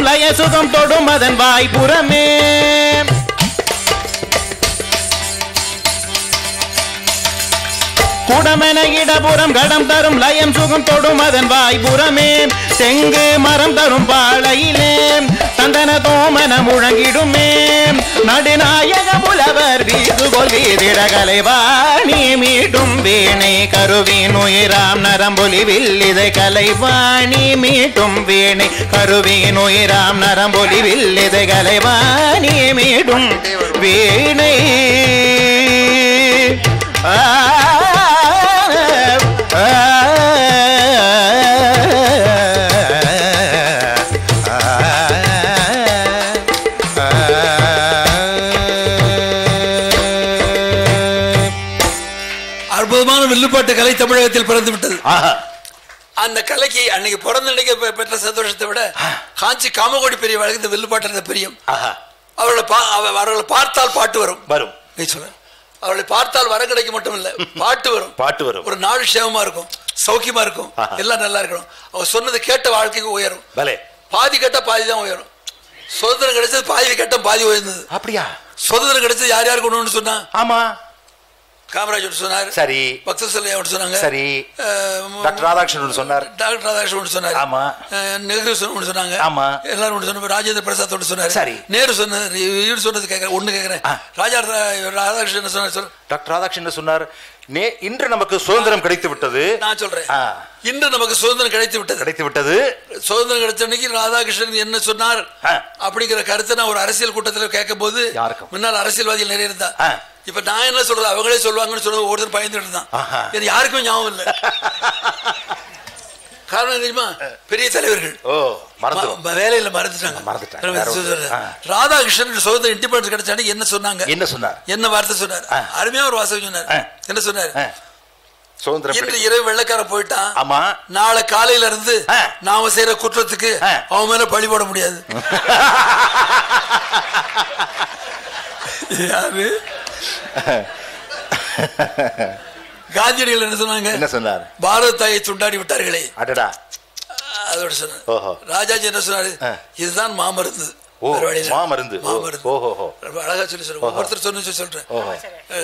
தரும் லய சுகம் தொடும் அதன் வாய்ப்புறமே குடமென இடபுறம் கடம் தரும் லயம் சுகம் தொடும் அதன் வாய்ப்புறமே செங்கு மரம் தரும் பாளையிலே தந்தன தோமன முழங்கிடுமே நடுநாயக புலவர் வீதுகொள் வீதிட கலைவாணி மீட்டும் வீணை கருவின் உயிராம் நரம்பொலி வில்லிதை கலைவாணி மீட்டும் வீணை கருவின் உயிராம் நரம்பொலி வில்லிதை கலைவாணி மீட்டும் வீணை ஆ ஆ, அற்புதமான வில்லுப்பாட்டு கலை தமிழகத்தில் பிறந்து விட்டது ஆஹா அந்த கலைக்கு அன்னைக்கு பிறந்த அன்னைக்கு பெ- பெற்ற சந்தோஷத்தை விட காஞ்சி காமகோடி பெரிய வழக்கு இந்த வில்லுப்பாட்டு இருந்த பிரியம் ஆஹா அவர்களை பா- அவ- அவர்களை பார்த்தால் பாட்டு வரும் வரும் நீ சொல்ல அவர்களை பார்த்தால் வர கிடைக்க மட்டும் இல்ல பாட்டு வரும் பாட்டு வரும் ஒரு நாள் சேவமா இருக்கும் சௌக்கியமா இருக்கும் ஆஹா. எல்லாம் நல்லா இருக்கணும் அவர் சொன்னதை கேட்ட வாழ்க்கைக்கு உயரும் பலே பாதி கேட்டா பாதி தான் உயரும் சுதந்திரம் கிடைச்சது பாதி கேட்ட பாதி உயர்ந்தது அப்படியா சுதந்திரம் கிடைச்சது யார் யாருக்கு ஒண்ணு சொன்னா ஆமா காமராஜ் ஒன்று சொன்னார் சரி பக்த செல்லையா ஒன்று சொன்னாங்க சரி அஹ், டாக்டர் ராதாகிருஷ்ணன் ஒன்று சொன்னார் டாக்டர் ராதாகிருஷ்ணன் ஒன்று சொன்னார் ஆமா. அஹ், நெஹ்ரு சொன்ன- ஒன்று சொன்னாங்க ஆமா. எல்லாரும் ஒன்று சொன்னாங்க ராஜேந்திர பிரசாத் ஒன்று சொன்னார் சரி. நேரு சொன்னது இவர் சொன்னது கேட்கறேன் ஒன்று கேட்கறேன் ஆ. ராஜா ரா- ராதாகிருஷ்ணன் சொன்னார் சொல் டாக்டர் ராதாகிருஷ்ணன் சொன்னார் நே இன்று நமக்கு சுதந்திரம் கிடைத்து விட்டது நான் சொல்றேன் ஆ. இன்று நமக்கு சுதந்திரம் கிடைத்து விட்டது கிடைத்து விட்டது சுதந்திரம் கிடைச்ச அன்னைக்கு ராதாகிருஷ்ணன் என்ன சொன்னார் ஆ. அப்படிங்கிற கருத்தை நான் ஒரு அரசியல் கூட்டத்தில் கேட்கும் போது யாருக்கும்? முன்னால் அரசியல்வாதிகள் நிறைய இருந்தா ஆ. இப்ப நான் என்ன சொல்றது அவங்களே சொல்லுவாங்கன்னு சொல்றது ஒருத்தர் பயந்துட்டு இருந்தான் ஆஹா. எனக்கு யாருக்கும் ஞாபகம் இல்லை காரணம் என்ன தெரியுமா பெரிய தலைவர்கள் ஓ மறந்துடும் ம- வேலையில மறந்துட்டாங்க மறந்துட்டாங்க. நான் வேற வந்து ஒண்ணு. சொல்றேன். ஆ. ராதாகிருஷ்ணன் சுதந்திர இண்டிபெண்டன்ஸ் கிடைச்ச அன்னைக்கு என்ன சொன்னாங்க என்ன சொன்னார் என்ன வார்த்தை சொன்னார் ஆ. அருமையா ஒரு வாசகம் சொன்னார் ஆ. என்ன சொன்னார் ஆ. சுதந்திரம் இன்று கிடைத்து- இரவு வெள்ளக்காரன் போயிட்டான் ஆமா நாளை காலையில இருந்து ஆ. நாம செய்யற குற்றத்துக்கு ஆ. அவன் மேல பழி போட முடியாது யாரு காந்தியடிகள் என்ன சொன்னாங்க என்ன சொன்னார் பாரத தாயை துண்டாடி விட்டார்களே அடடா அதோட சொன்னார் ஓஹோ. ராஜாஜி என்ன சொன்னாரு ஆ. இதுதான் மாமருந்து ஓ, வேற வழி இல்லை. மாமருந்து. ஓ, மாமருந்து ஓஹோஹோ. ரொம்ப அழகா சொல்லி சொல்றேன் ஒவ்வொருத்தர் சொன்னு சொல்லி சொல்றேன் ஓஹோ.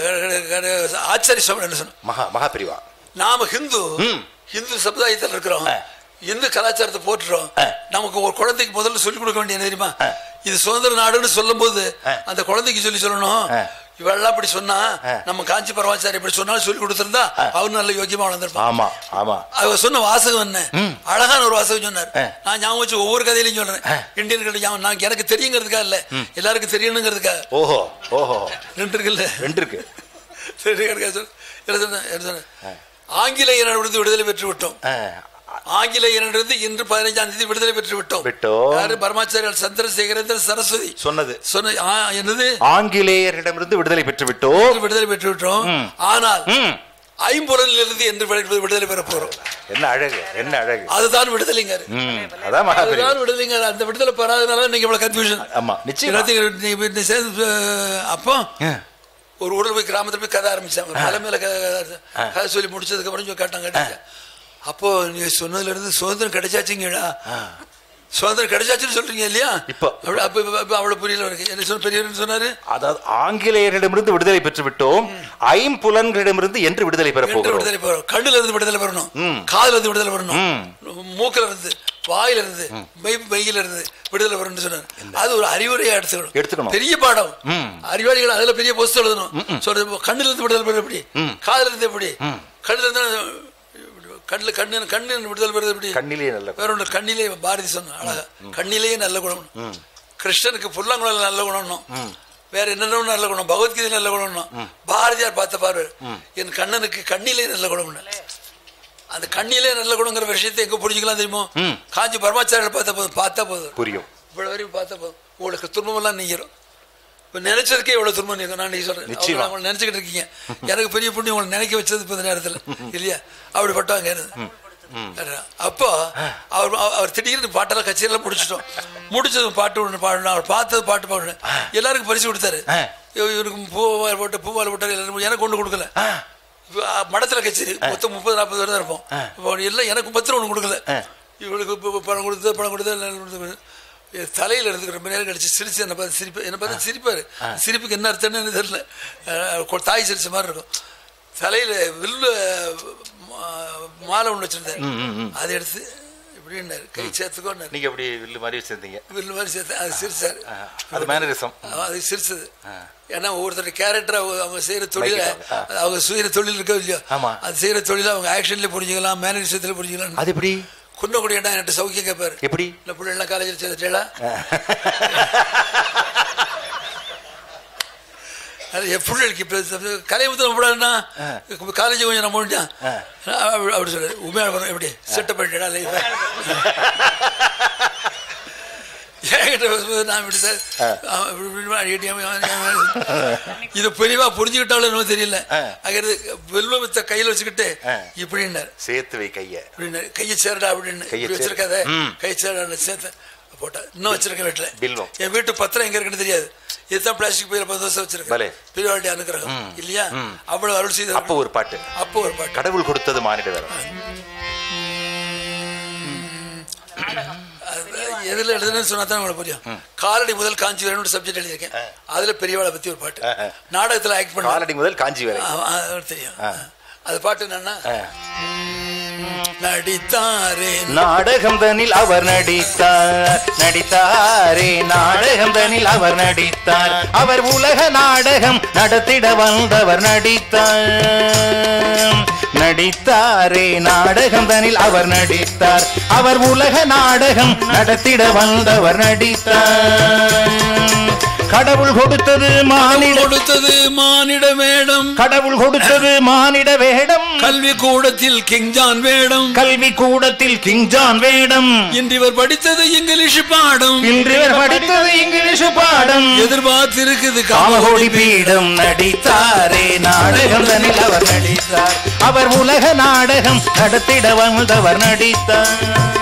ஆச்சாரிய சோழன் என்ன சொன்ன மகா மகா பிரிவா நாம ஹிந்து ம். ஹிந்து சமுதாயத்தில் இருக்கிறோம் ஆ. இந்து கலாச்சாரத்தை போட்டுறோம் ஆ. நமக்கு ஒரு குழந்தைக்கு முதல்ல சொல்லிக் கொடுக்க வேண்டிய என்ன தெரியுமா ஆ. இது சுதந்திர நாடுன்னு சொல்லும் போது ஆ. அந்த குழந்தைக்கு சொல்லி சொல்லணும் ஆ. இவெல்லாம் இப்படி சொன்னா ஆ. நம்ம காஞ்சி பரவாச்சாரி இப்படி சொன்னாலும் சொல்லி கொடுத்திருந்தா அவரு நல்ல யோக்கியமா வளர்ந்துருப்பான் ஆமா ஆமா அவர் சொன்ன வாசகம் என்ன ம். அழகான ஒரு வாசகம் சொன்னார் ஆ. நான் ஞாபகம் வச்சு ஒவ்வொரு கதையிலையும் சொல்றேன் ஆ. இந்தியன் கதை ஞாபகம் நான் எனக்கு தெரியுங்கிறதுக்காக இல்ல எல்லாருக்கும் தெரியணுங்கிறதுக்காக ஓஹோ ஓஹோ ரெண்டு இருக்குல்ல ரெண்டு இருக்கு சரி எனக்கு சொல் என்ன சொன்னேன் என்ன சொன்னேன் ஆங்கிலேயரிடமிருந்து விடுதலை பெற்று விட்டோம் ஆ, ஆங்கிலேயரிடமிருந்து இன்று பதினைஞ்சாம் தேதி விடுதலை பெற்று விட்டோம் விட்டோம். யாரு பரமாச்சாரியால் சந்திரசேகரேந்திர சரஸ்வதி சொன்னது சொன்ன ஆ, என்னது ஆங்கிலேயரிடமிருந்து விடுதலை பெற்று விட்டோம் விடுதலை பெற்று விட்டோம் ம். ஆனால் ம். ஐம்பொருளில் இருந்து என்று விடு- விடுதலை பெற போறோம் என்ன அழகு என்ன அழகு அதுதான் விடுதலைங்க ம், அதான் மகா பிரிவு அதுதான் விடுதலைங்க அந்த விடுதலை பெறாதனால நீங்க இவ்வளவு கன்ஃபியூஷன் ஆமா நிச்சயம் எல்லாத்தையும் நீ நீ சேர்ந்து அஹ், அப்போ ஆ, ஒரு ஊர்ல போய் கிராமத்துல போய் கதை ஆரம்பிச்சாங்க மலை மேல க- க- கதை சொல்லி முடிச்சதுக்கு அப்புறம் சொல்லி கேட்டாங்க கேட்டாங்க. அப்போ நீங்க சொன்னதுல இருந்து சுதந்திரம் கிடைச்சாச்சுங்கடா சுதந்திரம் கிடைச்சாச்சுன்னு சொல்றீங்க இல்லையா இப்போ. அப்படி- அப்ப இப்ப- இப்ப அவ்வளவு புரியல இருக்கு என்ன சொன்ன பெரியவர் சொன்னாரு அதாவது ஆங்கிலேயரிடமிருந்து விடுதலை பெற்று விட்டோம் ஐம்புலன்களிடமிருந்து என்று விடுதலை பெற என்று போகிறோம் விடுதலை பெறணும் கண்ணுல இருந்து விடுதலை பெறணும் ம். காதுல இருந்து விடுதலை பெறணும் ம். மூக்குல இருந்து வாயில இருந்து மெய் மெய்யில இருந்து விடுதலை பெறணும்னு சொன்னாரு அது ஒரு அறிவுரையா எடுத்துக்கணும் எடுத்துக்கணும். பெரிய பாடம் ம். அறிவாளிகள் அதுல பெரிய பொஸ்ட் எழுதணும் சொல்றது கண்ணுல இருந்து விடுதலை பெற எப்படி ம். காதுல இருந்து எப்படி ம். கண்ணுல இருந்து கண்ணுல கண்ணு கண்ணு விடுதலை பெறது எப்படி கண்ணிலே நல்ல வேற ஒன்று கண்ணிலே பாரதி சொன்ன அழகா கண்ணிலேயே நல்ல குணம் கிருஷ்ணனுக்கு புல்லாங்குழல் நல்ல குணம்னும் வேற என்னென்ன நல்ல குணம் பகவத்கீதை நல்ல குணம்னும் பாரதியார் பார்த்த பார்வை என் கண்ணனுக்கு கண்ணிலே நல்ல குணம்னு அந்த கண்ணிலே நல்ல குணங்கிற விஷயத்தை எங்க புரிஞ்சுக்கலாம் தெரியுமோ ம். காஞ்சி பரமாச்சாரியர் பார்த்த போதும் பார்த்தா போதும் புரியும் இவ்வளவு வரைக்கும் பார்த்தா போதும் உங்களுக்கு துன்பமெல்லாம் நீங்கிரும் இப்ப நினைச்சதுக்கே இவ்வளவு துன்பம் நீங்க நான் நீ சொல்றேன் நிச்சயமா. அவங்க நினைச்சுக்கிட்டு இருக்கீங்க எனக்கு பெரிய புண்ணியம் உங்களை நினைக்க வச்சது இப்ப இந்த நேரத்துல இல்லையா அப்படிப்பட்டவங்க எனக்கு. அப்போ அவர் அவர் திடீர்னு பாட்டெல்லாம் கச்சேரியெல்லாம் முடிச்சிட்டோம் முடிச்சது பாட்டு ஒன்று பாடணும் அவர் பார்த்தது பாட்டு பாடணும் எல்லாருக்கும் பரிசு கொடுத்தாரு ஆ. இவ- இவருக்கு பூவால் போட்டு பூவால் போட்டாரு எல்லாரும் எனக்கு ஒன்று கொடுக்கல இப்ப, அ, மடத்துல கச்சேரி மொத்தம் முப்பது நாற்பது பேர் தான் இருப்போம் இப்போ எல்லாம் எனக்கு பத்திரம் ஒன்று கொடுக்கல ஆ. இவளுக்கு இப்ப பணம் கொடுத்து பணம் கொடுத்து எல்லாம் கொடுத்து என் தலையில இருந்து ரொம்ப நேரம் கழிச்சு சிரிச்சு என்ன பார்த்து சிரிப்பு என்ன பார்த்து சிரிப்பாரு சிரிப்புக்கு என்ன அர்த்தம்னு எனக்கு தெரியல அஹ், கொ- தாய் சிரிச்ச மாதிரி இருக்கும் தலையில வில்லு மா- மாலை ஒன்று வச்சிருந்தேன் அதை எடுத்து இப்படின்னாரு கை சேர்த்துக்கோன்னாரு நீங்க அப்படி வில்லு மாதிரி வச்சிருந்தீங்க வில்லு மாதிரி சேர்த்து அது சிரிச்சாரு ஆ, அது மேனரிசம் அது சிரிச்சது ஏன்னா ஒவ்வொருத்தர் கேரக்டர் அவங்க செய்யற தொழில ஆ. அவங்க செய்யற தொழில் இருக்கோ இல்லையோ ஆமா. அது செய்யற தொழில அவங்க ஆக்ஷன்ல புரிஞ்சுக்கலாம் மேனரிசத்துல புரிஞ்சுக்கலாம் அது எப்படி குன்னக்குடி இடம் என்கிட்ட சௌக்கியம் கேட்பாரு எப்படி இல்ல பிள்ளைலாம் காலேஜில் சேர்த்துட்டேளா அது என் பிள்ளைகளுக்கு இப்போ கலைமுத்தம் விடாதுன்னா காலேஜ் கொஞ்சம் நான் முடிஞ்சான் அப்படி அப்படி சொல்றாரு உண்மையான படம் எப்படி செட்டப் பண்ணிட்டா லைஃபை என்கிட்ட பேசும்போது நான் இப்படி சார் அவன் இப்படி இப்படி அடிக்கடி அவன் அவன் அவன் இது பெரியவா புரிஞ்சுக்கிட்டாலும் என்னமோ தெரியல அங்கிறது வெல்வத்தை கையில் வச்சுக்கிட்டு இப்படின்னாரு சேர்த்து வை கைய அப்படின்னு கையை சேரடா அப்படின்னு கையை இப்படி சேரு. வச்சிருக்காத ம். கை சேரடா சேர்த்த போட்டா இன்னும் வச்சிருக்கேன் வீட்டுல பில்வம். என் வீட்டு பத்திரம் எங்க இருக்குன்னு தெரியாது இதுதான் பிளாஸ்டிக் பையில பத்து வருஷம் பலே. வச்சிருக்கேன் பெரியவாட்டி அனுக்கிரகம் இல்லையா அவ்வளவு அருள் செய்த அப்போ ஒரு பாட்டு அப்போ ஒரு பாட்டு கடவுள் கொடுத்தது மானிட வேற அது எதுல எழுதுனேன்னு சொன்னா தான் உங்களுக்கு புரியும் காலடி முதல் காஞ்சி வரணும் சப்ஜெக்ட் எழுதியிருக்கேன் அதுல பெரியவாளை பத்தி ஒரு பாட்டு நாடகத்துல ஆக்ட் பண்ண காலடி முதல் காஞ்சி வரை தெரியும் அது பாட்டு என்னன்னா நடித்தாரே நாடகம் தனில் அவர் நடித்தார் நடித்தாரே நாடகம் தனில் அவர் நடித்தார் அவர் உலக நாடகம் நடத்திட வந்தவர் நடித்தார் நடித்தாரே நாடகம் தனில் அவர் நடித்தார் அவர் உலக நாடகம் நடத்திட வந்தவர் நடித்தார் கடவுள் கொடுத்தது மானிட கொடுத்தது மானிட வேடம் கடவுள் கொடுத்தது மானிட வேடம் கல்வி கூடத்தில் கிங்ஜான் வேடம் கல்வி கூடத்தில் கிங்ஜான் வேடம் இன்று இவர் படித்தது இங்கிலீஷ் பாடம் இன்று இவர் படித்தது இங்கிலீஷ் பாடம் எதிர்பார்த்திருக்குது காமகோடி பீடம் நடித்தாரே நாடகம் தனில் அவர் நடித்தார் அவர் உலக நாடகம் நடத்திட வந்தவர் நடித்தார்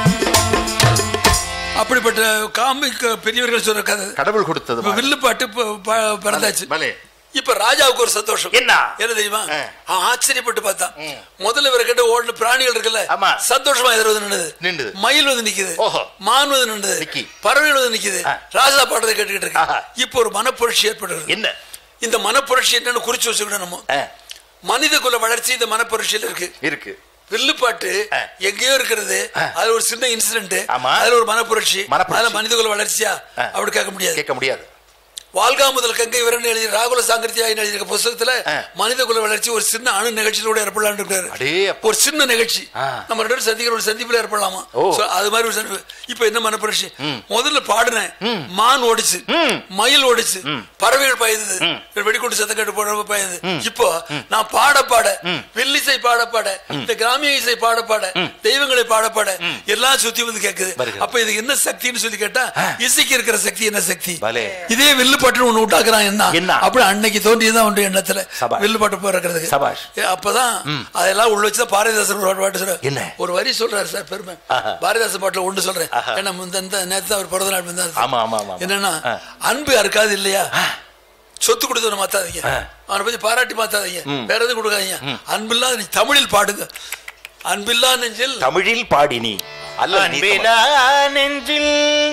அப்படிப்பட்ட காமிக் பெரியவர்கள் சொல்ற கதை கடவுள் கொடுத்தது இப்ப வில்லு பாட்டு ப- ப- பிறந்தாச்சு பலே இப்ப ராஜாவுக்கு ஒரு சந்தோஷம் என்ன? என்ன தெரியுமா ஆ. அவன் ஆச்சரியப்பட்டு பார்த்தான் முதல்ல இவரை கிட்ட ஓடின பிராணிகள் இருக்குல்ல ஆமா. சந்தோஷமா எதிர வந்து நின்னுது நின்னுது. மயில் வந்து நிக்குது ஓஹோ. மான் வந்து நின்னுது நிக்கி. பறவைகள் வந்து நிக்குது ஆ. ராஜா பாட்டத்தை கேட்டுக்கிட்டு ஆஹா. இருக்கு இப்போ ஒரு மனப்புரட்சி ஏற்படுகிறது என்ன இந்த மனப்புரட்சி என்னன்னு குறிச்சு வச்சுக்கணும் நம்ம ஆ, மனித குல வளர்ச்சி இந்த மனப்புரட்சியில் இருக்கு இருக்கு வில்லுப்பாட்டு ஆ. எங்கேயோ இருக்கிறது அதுல ஒரு சின்ன இன்சிடென்ட் ஆமா. அதுல ஒரு மனப்புரட்சி மனப்புரட்சி. அதுல மனித குல வளர்ச்சியா ஆ. அப்படி கேட்க முடியாது கேட்க முடியாது வாழ்கா முதல் கங்கை விரன் எழுதி ராகுல சாங்கர்த்தியா எழுதியிருக்க புஸ்தகத்துல ஆ. மனித குல வளர்ச்சி ஒரு சின்ன அணு நிகழ்ச்சியிலூட ஏற்படலாம்னு இருக்காரு அடே அப்பா. ஒரு சின்ன நிகழ்ச்சி ஆ. நம்ம ரெண்டு பேரும் சந்திக்கிற ஒரு சந்திப்புல ஏற்படலாமா ஓ. So, அது மாதிரி ஒரு சந்திப்பு இப்ப என்ன மனப்புரட்சி முதல்ல பாடுனேன் மான் ஓடிச்சு மயில் ஓடிச்சு பறவைகள் பாயுது வெடிக்கொண்டு சத்தம் கேட்டு போட பாயுது இப்போ நான் பாட பாட வில்லிசை பாட பாட இந்த கிராமிய இசை பாட பாட தெய்வங்களை பாட பாட எல்லாம் சுத்தி வந்து கேக்குது வருகிறது. அப்ப இது என்ன சக்தின்னு சொல்லி கேட்டா இசைக்கு இருக்கிற சக்தி என்ன சக்தி பலே. இதே வில்லு பாட்டு ஒண்ணு விட்டாக்குறான் என்ன என்ன? அப்படி அன்னைக்கு தோன்றியதான் உண்டு எண்ணத்துல சபாஷ். வில்லு பாட்டு பிறக்கிறதுக்கு சபாஷ். ஏ, அப்பதான் அதெல்லாம் உள்ள வச்சுதான் பாரதிதாசன் ஒரு பாட்டு சொல்ற என்ன? ஒரு வரி சொல்றாரு சார் பெருமை ஆஹா. பாரதிதாசன் பாட்டுல ஒன்று சொல்றேன் ஏன்னா முந்த இந்த நேரத்து அவர் பிறந்த நாள் முந்தா ஆமா, ஆமா, ஆமா. என்னன்னா ஆ. அன்பு யாருக்காது இல்லையா சொத்து கொடுத்தவனை மாத்தாதீங்க ஆ. அவனை பத்தி பாராட்டி மாத்தாதீங்க வேற எதுவும் கொடுக்காதீங்க அன்பில்லா நீ தமிழில் பாடுங்க அன்பில்லா நெஞ்சில் தமிழில் பாடினி அல்ல அன்பிலா நெஞ்சில்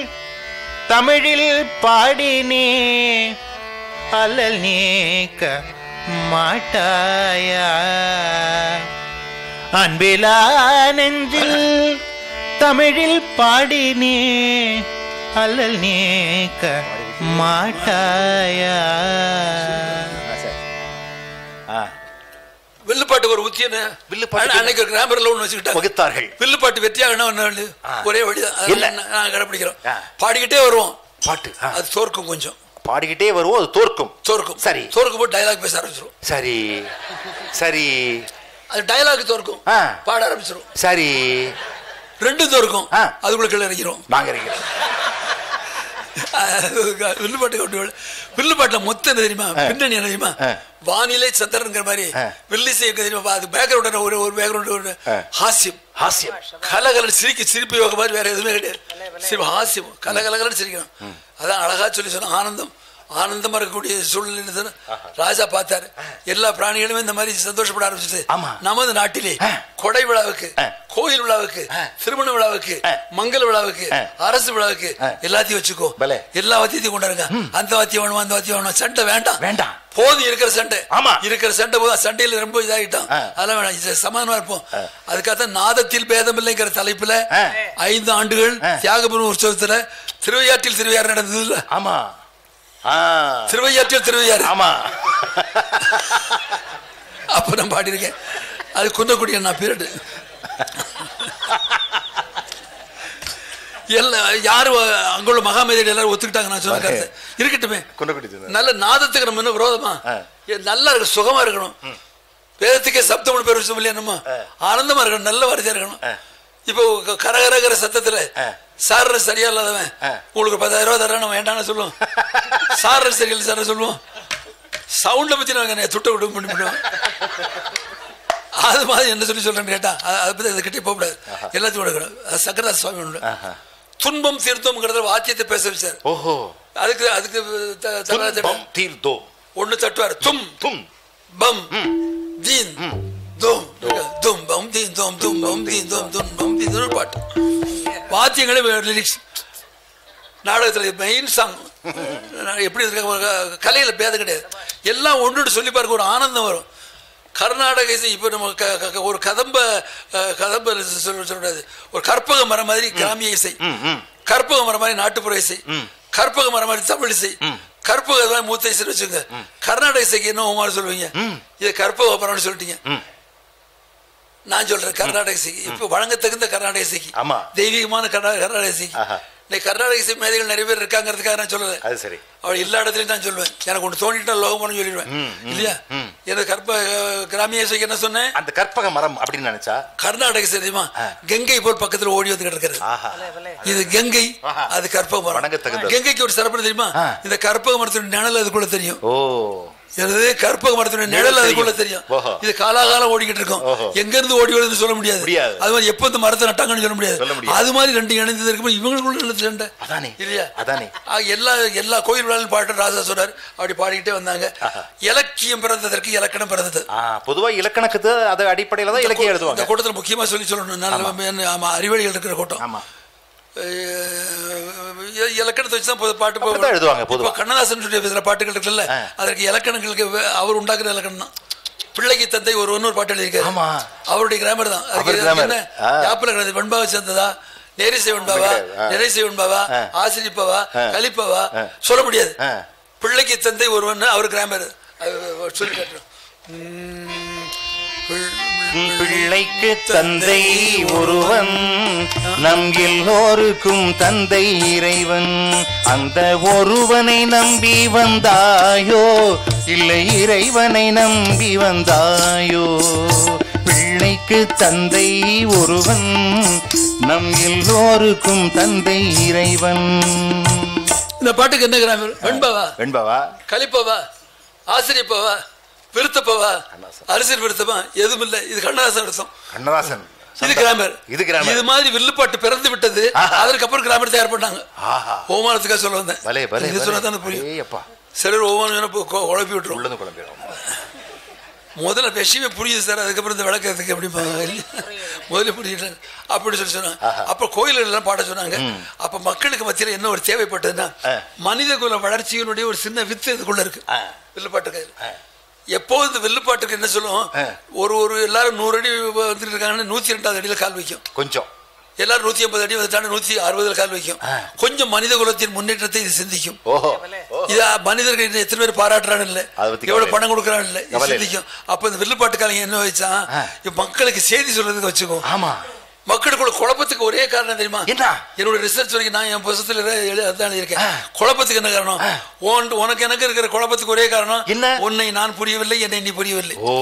தமிழில் பாடினே அல்லல் நீக்க மாட்டாயா அன்பிலா நெஞ்சில் தமிழில் பாடினே அல்லல் நீக்க மாட்டாயா வில்லுப்பாட்டுக்கு ஒரு உத்தியன வில்லுப்பாட்டுக்கு அன்னைக்கு கிராமர்ல ஒண்ணு வச்சுக்கிட்டாங்க வகுத்தார்கள் வில்லுப்பாட்டு வெற்றியாக என்ன வேண்டியது ஒரே வழிதான் அதை இல்ல. நான் நான் கடைப்பிடிக்கிறோம் ஆ. பாடிக்கிட்டே வருவோம் பாட்டு ஆ. அது தோற்கும் கொஞ்சம் பாடிக்கிட்டே வருவோம் அது தோற்கும் தோற்கும் சரி. தோற்கும் போட்டு டயலாக் பேச ஆரம்பிச்சிரும் சரி சரி அது டயலாக் தோற்கும் ஆ. பாட ஆரம்பிச்சிரும் சரி ரெண்டும் தோற்கும் ஆ. அதுக்குள்ள கீழே இறக்கிறோம் நாங்க இருக்கிறோம் வில்லுப்பாட்டு கொண்டு வர- வில்லுப்பாட்டுல மொத்தம் என்ன தெரியுமா பின்னணி என்ன தெரியுமா ஆ. வானிலை சந்திரன்ங்கிற மாதிரி ஆ. வில்லிசை தெரியுமா அது பேக்ரவுண்ட் ஒரு ஒரு பேக்ரவுண்ட் ஒரு ஆ. ஹாஸ்யம் ஹாஸ்யம் கலகலன்னு சிரிக்க சிரிப்பு யோக மாதிரி வேற எதுவுமே கிடையாது சிரிப்பு ஹாஸ்யம் கலகலகலன்னு சிரிக்கணும் அதான் அழகா சொல்லி சொன்ன ஆனந்தம் ஆனந்தமா இருக்கக்கூடிய சூழ்நிலை இருந்ததுன்னு ராஜா பார்த்தாரு எல்லா பிராணிகளுமே இந்த மாதிரி சந்தோஷப்பட ஆரம்பிச்சிட்டு ஆமா. நமது நாட்டிலே ஆ. கொடை விழாவுக்கு ஆ. கோயில் விழாவுக்கு ஆ. திருமண விழாவுக்கு ஆ. மங்கள விழாவுக்கு ஆ. அரசு விழாவுக்கு ஆ. எல்லாத்தையும் வச்சுக்கோ பலே. எல்லா வாத்தியத்தையும் கொண்டாருங்க அந்த வாத்தியம் வேணும் அந்த வாத்தியம் வேணும் சண்டை வேண்டாம் வேண்டாம். போதும் இருக்கிற சண்டை ஆமா. இருக்கிற சண்டை போதும் சண்டையில ரொம்ப இதாகிட்டோம் ஆ. அதெல்லாம் வேணாம் இது சமாதானமா இருப்போம் அதுக்காகத்தான் நாதத்தில் பேதம் இல்லைங்கிற தலைப்புல ஆ. ஐந்து ஆண்டுகள் ஆ. தியாகபுரம் உற்சவத்துல திருவையாற்றில் திருவையாறு நடந்ததுல ஆமா ஆ திருவையாற்றில் திருவையாறு ஆமா அப்ப நான் பாடியிருக்கேன் அது குன்றக்குடி நான் பீரியடு எல்லாம் யாரும் அங்குள்ள மகாமேதிகள் எல்லாரும் ஒத்துக்கிட்டாங்க நான் சொன்ன கருத்து இருக்கட்டுமே குன்றக்குடி சொன்னார். நல்ல நாதத்துக்கு நம்ம என்ன விரோதமா ஆ. ஏ, நல்லா இருக்கு சுகமா இருக்கணும் வேதத்துக்கே சப்தம் பேர் வச்சோம் இல்லையா நம்ம ஆனந்தமா இருக்கணும் நல்ல வார்த்தையா இருக்கணும் இப்போ க- கரகரகர சத்தத்துல ஆ. சார் சரியா இல்லாதவன் ஆ. உங்களுக்கு பத்தாயிரம் ரூபாய் தரேன் நம்ம வேண்டாம்னு சொல்லுவோம் சார் சரியில்லை சார் சொல்லுவோம் சவுண்ட பத்தி நாங்க துட்ட விட பண்ணி பண்ணுவோம் அது மாதிரி என்ன சொல்லி சொல்றேன்னு கேட்டா அ- அதை பத்தி அதை கிட்டே போகக்கூடாது எல்லாத்தையும் விடக்கூடாது அது சக்கரதாஸ் சுவாமி ஒன்று ஆஹா. துன்பம் தீர்த்தம்ங்கிறத வாத்தியத்தை பேச வச்சார் ஓஹோ அதுக்கு அதுக்கு த- தகராறு தட்டு. துன்பம் தீர்த்தோ ஒண்ணு தட்டுவார் தும் தும் பம் தீன் தும் தும் பம் தீன் தும் தும் பம் தீன் தும் தும் பம் தீன் ஒரு பாட்டு வாத்தியங்களே லிரிக்ஸ் நாடகத்தில் மெயின் சாங் எப்படி இருக்க ஒரு க- கலையில பேதம் கிடையாது எல்லாம் ஒன்று சொல்லி பாருங்க ஒரு ஆனந்தம் வரும் கர்நாடக இசை இப்போ நம்ம க- க- க- ஒரு கதம்ப அஹ், கதம்ப சொல்ல சொல்லக்கூடாது ஒரு கற்பக மரம் மாதிரி கிராமிய இசை ம், ம். கற்பக மரம் மாதிரி நாட்டுப்புற இசை கற்பக மரம் மாதிரி தமிழ் இசை கற்பக மாதிரி மூத்த இசை வச்சுங்க கர்நாடக இசைக்கு என்ன உமாறு சொல்லுவீங்க இது கற்பக மரம்னு சொல்லிட்டீங்க ம். நான் சொல்றேன் கர்நாடக இசைக்கு இப்ப வழங்க தகுந்த கர்நாடக இசைக்கு ஆமா. தெய்வீகமான கர்நாடக கர்நாடக இசைக்கு ஆஹா. இன்னைக்கு கர்நாடக இசை மேதைகள் நிறைய பேர் இருக்காங்கிறதுக்காக நான் சொல்லல அது சரி அவள் எல்லா இடத்துலயும் நான் சொல்லுவேன் எனக்கு ஒன்று தோண்டிட்டா லோகம்னு சொல்லிடுவேன் இல்லையா எனக்கு கற்ப அஹ், கிராமிய இசைக்கு என்ன சொன்னேன் அந்த கற்பக மரம் அப்படின்னு நினைச்சா கர்நாடக இசை தெரியுமா கங்கை போல் பக்கத்துல ஓடி வந்து கிடக்கிறது ஆஹா இது கங்கை ஆஹா. அது கற்பக மரம் வணங்கத்தகுந்தது. கங்கைக்கு ஒரு சிறப்பு தெரியுமா ஆ. இந்த கற்பக மரத்தின் நிழல் அதுக்குள்ள தெரியும் ஓ எனது கற்பக மரத்தினுடைய நிழல் நிழல் அதுக்குள்ள தெரியும். தெரியும் ஓஹோ. இது காலாகாலம் ஓடிக்கிட்டு இருக்கும் ஓஹோ. எங்க இருந்து ஓடி வருதுன்னு சொல்ல முடியாது முடியாது. அது மாதிரி எப்ப இந்த மரத்தை நட்டாங்கன்னு சொல்ல முடியாது சொல்ல முடியாது. அது மாதிரி ரெண்டு இணைந்தது இருக்கும்போது இவங்களுக்குள்ள என்ன சண்டை அதானே. இல்லையா அதானே. ஆ, எல்லா எல்லா கோயில் விழாலும் பாட்டு ராஜா சொல்றாரு அப்படி பாடிக்கிட்டே வந்தாங்க இலக்கியம் பிறந்ததற்கு இலக்கணம் பிறந்தது ஆ, பொதுவா இலக்கணத்துக்கு அது அடிப்படையில தான் இலக்கியம் இந்த எழுதுவாங்க கூட்டத்தில் முக்கியமா சொல்லி சொல்லணும் நல்ல ஆமா அறிவழிகள் இருக்கிற கூட்டம் ஆமா அஹ் இலக்கணத்தை வச்சு தான் பொது பாட்டு போ- அப்படித்தான் எழுதுவாங்க பொதுவா. இப்ப கண்ணதாசன் சொல்லிய சில பாட்டுகள் இருக்குல்ல ஆ. அதற்கு இலக்கணங்களுக்கு வே- அவர் உண்டாக்குற இலக்கணம் தான் பிள்ளைக்கு தந்தை ஒரு ஒன்னொரு பாட்டு எழுதியிருக்காரு ஆமா. அவருடைய கிராமர் தான் அதுக்கு அவர் அதுக்கு grammar. என்ன ஆ. யாப்பில் கிடந்தது வெண்பாவை சேர்ந்ததா நெரிசை வெண்பாவா கிடையாது. ஆ. நிறைசை வெண்பாவா ஆ. ஆசிரிப்பவா ஆ. கலிப்பவா ஆ. சொல்ல முடியாது ஆ. பிள்ளைக்கு தந்தை ஒருவன் அவர் கிராமர் சொல்லி காட்டுறோம் உம், பிள்- பிள்ளைக்கு தந்தை ஒருவன் நம் எல்லோருக்கும் தந்தை இறைவன் அந்த ஒருவனை நம்பி வந்தாயோ இல்லை இறைவனை நம்பி வந்தாயோ பிள்ளைக்கு தந்தை ஒருவன் நம் எல்லோருக்கும் தந்தை இறைவன் இந்த பாட்டுக்கு என்ன கிராமர் வெண்பாவா வெண்பாவா கலிப்பவா ஆசிரியப்பவா விருத்தப்பவா கண்ணதாசன். அரசியல் விருத்தமா எதுவும் இல்லை இது கண்ணதாசன் விருத்தம் கண்ணதாசன் இது கிராமர் இது கிராமர். இது மாதிரி வில்லுப்பாட்டு பிறந்து விட்டது ஆஹா. அதற்கப்புறம் கிராமர் தயார் பண்ணாங்க ஆஹா ஓமானத்துக்காக சொல்ல வந்தேன் பலே பலே இது சொன்னா தானே புரியும் ஏயப்பா சிலர் ஓமானம் குழப்பி விட்டுரும் உள்ளது குழம்பிடும் முதல்ல விஷயமே புரியுது சார் அதுக்கப்புறம் இந்த விளக்கத்துக்கு எப்படி முதல்ல புரியுது அப்படி சொல்லி சொன்னாங்க அப்ப கோயில்கள் எல்லாம் பாட சொன்னாங்க அப்ப மக்களுக்கு மத்தியில என்ன ஒரு தேவைப்பட்டதுன்னா ஆ. மனித குல வளர்ச்சியினுடைய ஒரு சின்ன வித்து இதுக்குள்ள இருக்கு ஆ. வில்லுப்பாட்டுக்கு எப்போ இந்த வில்லுப்பாட்டுக்கு என்ன சொல்லுவோம் ஆ. ஒரு ஒரு எல்லாரும் நூறு அடி வந்துட்டு இருக்காங்கன்னா நூத்தி ரெண்டாவது அடியில கால் வைக்கும் கொஞ்சம் எல்லாரும் நூத்தி ஐம்பது அடி வந்துட்டாங்க நூத்தி அறுபதுல கால் வைக்கும் ஆ. கொஞ்சம் மனித குலத்தின் முன்னேற்றத்தை இது சிந்திக்கும் ஓஹோ இது மனிதர்கள் இன்னும் எத்தனை பேர் பாராட்டுறான்னு இல்ல அதை பத்தி எவ்வளவு கவலை பணம் கொடுக்குறான்னு இல்ல இது கவலை இல்லை. சிந்திக்கும் அப்ப இந்த வில்லுப்பாட்டுக்காரங்க என்ன வச்சான் ஆ. இப்ப மக்களுக்கு செய்தி சொல்றதுக்கு வச்சுக்கோ ஆமா மக்களுக்குள்ள குழப்பத்துக்கு ஒரே காரணம் தெரியுமா என்ன? என்னோட ரிசர்ச் வரைக்கும் நான் என் புத்தகத்துல எழுதி- அதான் இருக்கேன் ஆ. குழப்பத்துக்கு என்ன காரணம் உன்- உனக்கு எனக்கு இருக்கிற குழப்பத்துக்கு ஒரே காரணம் என்ன? உன்னை நான் புரியவில்லை என்னை நீ புரியவில்லை ஓ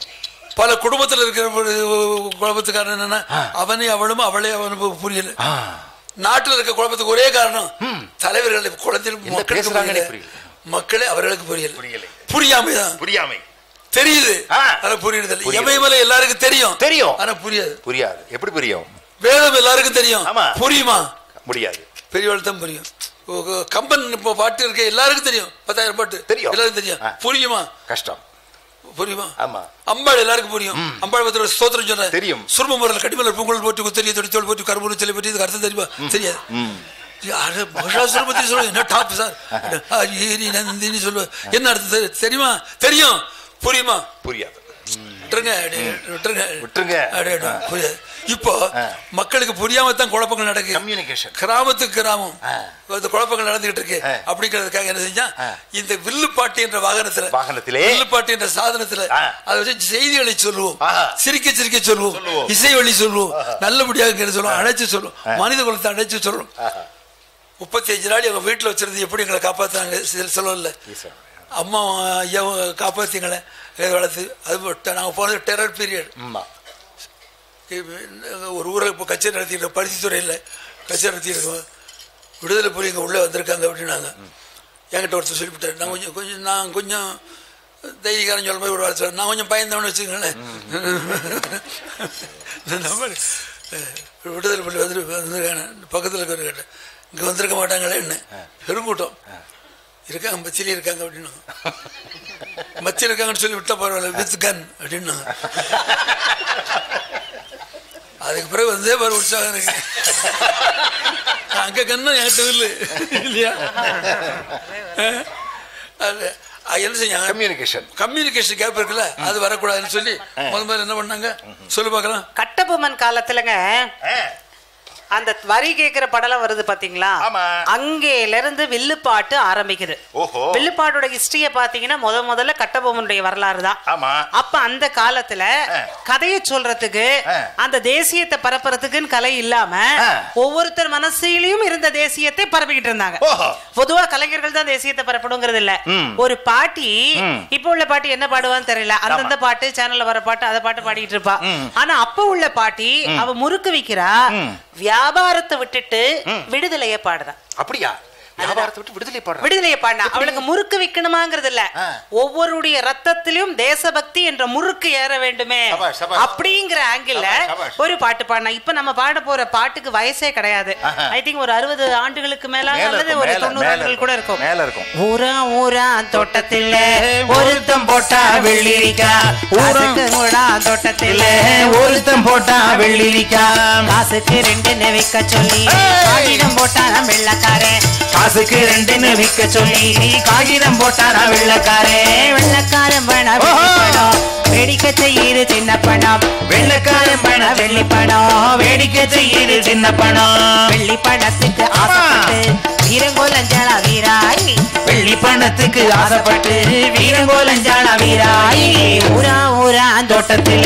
பல குடும்பத்துல இருக்கிற ஒரு குழப்பத்துக்கு காரணம் என்னன்னா அவனை அவளும் அவளே அவனுக்கு புரியல ஆ நாட்டுல இருக்க குழப்பத்துக்கு ஒரே காரணம் தலைவர்கள் குழந்தைகள் என்ன மக்களுக்கு பேசுறாங்கன்னே புரியல மக்களே அவர்களுக்கு புரியல புரியலை. புரியாமைதான் புரியாமை தெரியுது ஆ. ஆனா புரியுது புரியுது. எமயமலை எல்லாருக்கும் தெரியும் தெரியும். ஆனா புரியாது புரியாது எப்படி புரியும் வேதம் எல்லாருக்கும் தெரியும் ஆமா. புரியுமா முடியாது பெரியவள் தான் புரியும் உ- கம்பன் இப்போ பாட்டு இருக்க எல்லாருக்கும் தெரியும் பத்தாயிரம் பாட்டு தெரியும். எல்லாருக்கும் தெரியும் ஆ. புரியுமா கஷ்டம் புரியுமா ஆமா அம்பாள் எல்லாருக்கும் புரியும் அம்பாள் பத்தி ஒரு ஸ்தோத்திரம் சொல்றேன் தெரியும். சுரும முறையில் கடிமலர் பொங்கல் போட்டு குத்தரிய தொடி தோல் போட்டு கரும்பு செல்லி பற்றி இதுக்கு அர்த்தம் தெரியுமா தெரியாது யாரு மகிஷாசுரம் பத்தி சொல்லுங்க என்ன டாப் சார் ஆ, ஏரி நந்தினி சொல்லுவேன் என்ன அர்த்தம் தெரி- தெரியுமா தெரியும் புரியுமா புரியாது விட்டுருங்க அடி, விட்டுருங்க விட்டுருங்க. அடி, அடி, புரியாது இப்போ ஆ. மக்களுக்கு புரியாம தான் குழப்பங்கள் நடக்குது கம்யூனிகேஷன் கிராமத்துக்கு கிராமம் ஆ. இந்த குழப்பங்கள் நடந்துகிட்டு இருக்கு ஆ. அப்படிங்கிறதுக்காக என்ன செஞ்சா ஆ. இந்த வில்லுப்பாட்டு என்ற வாகனத்துல வாகனத்திலே வில்லுப்பாட்டு என்ற சாதனத்துல ஆ. அதை வச்சு செய்திகளை சொல்லுவோம் ஆஹா. சிரிக்க சிரிக்க சொல்லுவோம் சொல்லுவோம். இசை வழி சொல்லுவோம் நல்லபடியாக இங்க சொல்லுவோம் அழைச்சு சொல்லுவோம் மனித குலத்தை அழைச்சு சொல்லுவோம் ஆஹா. முப்பத்தி அஞ்சு நாள் எங்க வீட்டுல வச்சிருந்து எப்படி எங்களை காப்பாத்தாங்க சொல்லல ஈஸ்வரன். அம்மா ஐயாவும் காப்பாத்திங்களே இதை வளர்த்து அது மட்டும் நாங்க போனது டெரர் பீரியட் ஆமா ஒரு ஊரில் இப்போ கச்சேரி நடத்திட்டு பருத்தித்துறையில் கச்சேரி நடத்தியிருக்கோம் விடுதலை புலி இங்கே உள்ளே வந்திருக்காங்க அப்படின்னாங்க என்கிட்ட ஒருத்தர் சொல்லிவிட்டார் நான் கொஞ்சம் கொஞ்சம் நான் கொஞ்சம் தைரியக்காரன் சொல்ல மாதிரி ஒரு வார்த்தை சொன்னேன். நான் கொஞ்சம் பயந்தவனு வச்சுக்கோங்களேன் இந்த மாதிரி அஹ், விடுதலை புலி வந்து வந்திருக்காங்க பக்கத்தில் இருக்கிற கேட்டேன் இங்கே வந்திருக்க மாட்டாங்களே என்ன பெருங்கூட்டம் இருக்காங்க மச்சிலே இருக்காங்க அப்படின்னாங்க மச்சில் இருக்காங்கன்னு சொல்லி விட்டா பரவாயில்ல வித் கன் அப்படின்னாங்க அதுக்கு பிறகு வந்தே பாரு உற்சாகம் இருக்கு அங்க கண்ணு என்கிட்ட இல்லை இல்லையா அது அது என்ன செஞ்சாங்க கம்யூனிகேஷன் கம்யூனிகேஷன் கேப் இருக்குல்ல அது வரக்கூடாதுன்னு சொல்லி முதல் முதல்ல என்ன பண்ணாங்க சொல்லு பார்க்கலாம் கட்டபொம்மன் காலத்துலங்க அந்த வரி கேக்குற படலம் வருது பாத்தீங்களா ஆமா. அங்கேல இருந்து வில்லுப்பாட்டு ஆரம்பிக்குது ஓஹோ. வில்லுப்பாட்டோட ஹிஸ்டரிய பாத்தீங்கன்னா முத முதல்ல கட்டபொம்மனுடைய வரலாறு தான் ஆமா அப்ப அந்த காலத்துல கதையை சொல்றதுக்கு ஆ. அந்த தேசியத்தை பரப்புறதுக்குன்னு கலை இல்லாம ஆ. ஒவ்வொருத்தர் மனசிலையும் இருந்த தேசியத்தை பரப்பிக்கிட்டு இருந்தாங்க ஓஹோ. பொதுவா கலைஞர்கள் தான் தேசியத்தை பரப்பணுங்கிறது இல்ல ம். ஒரு பாட்டி ம். இப்ப உள்ள பாட்டி என்ன பாடுவான்னு தெரியல அந்தந்த பாட்டு சேனல்ல வர பாட்டு அத பாட்டு பாடிட்டு இருப்பா ஆனா அப்ப உள்ள பாட்டி அவ முறுக்கு விக்கிறா வியாபாரத்தை விட்டுட்டு விடுதலைய பாடுறா அப்படியா வியாபாரத்தை விட்டு விடுதலை பாடுறா விடுதலைய பாடினா அவளுக்கு முறுக்கு விக்கணுமாங்கிறது இல்ல ஆ. ஒவ்வொருடைய ரத்தத்திலும் தேசபக்தி என்ற முறுக்கு ஏற வேண்டுமே சபாஷ், சபாஷ். அப்படிங்கிற ஆங்கிள் சபாஷ், சபாஷ். ஒரு பாட்டு பாடினா இப்ப நம்ம பாட போற பாட்டுக்கு வயசே கிடையாது ஆஹா. ஐ திங்க் ஒரு அறுபது ஆண்டுகளுக்கு மேல மேல அல்லது இருக்கும், ஒரு மேல, தொண்ணூறு மேல ஆண்டுகள் கூட இருக்கும் மேல இருக்கும் ஊரா ஊரா தோட்டத்தில் ஒருத்தம் போட்டா வெள்ளரிக்கா ஊரம் ஊரா தோட்டத்தில் ஒருத்தம் போட்டா வெள்ளரிக்கா காசுக்கு ரெண்டு விற்க சொல்லி காகிதம் போட்டாராம் வெள்ளக்காரன் காசுக்கு ரெண்டுன்னு விற்க சொல்லி காகிதம் போட்டாரா வெள்ளக்காரே வெள்ளக்காரன் பணம் வெள்ளி பணம் வேடிக்கை செய்யுது சின்ன பணம் வெள்ளக்காரன் பணம் வெள்ளி பணம் வேடிக்கை செய்யுது சின்ன பணம் வெள்ளி பணத்துக்கு ஆசைப்பட்டு வீரங்கோலஞ்சலா வீராய் வெள்ளி பணத்துக்கு ஆசைப்பட்டு வீரங்கோலஞ்சான வீராயி ஊரா ஊரா தோட்டத்தில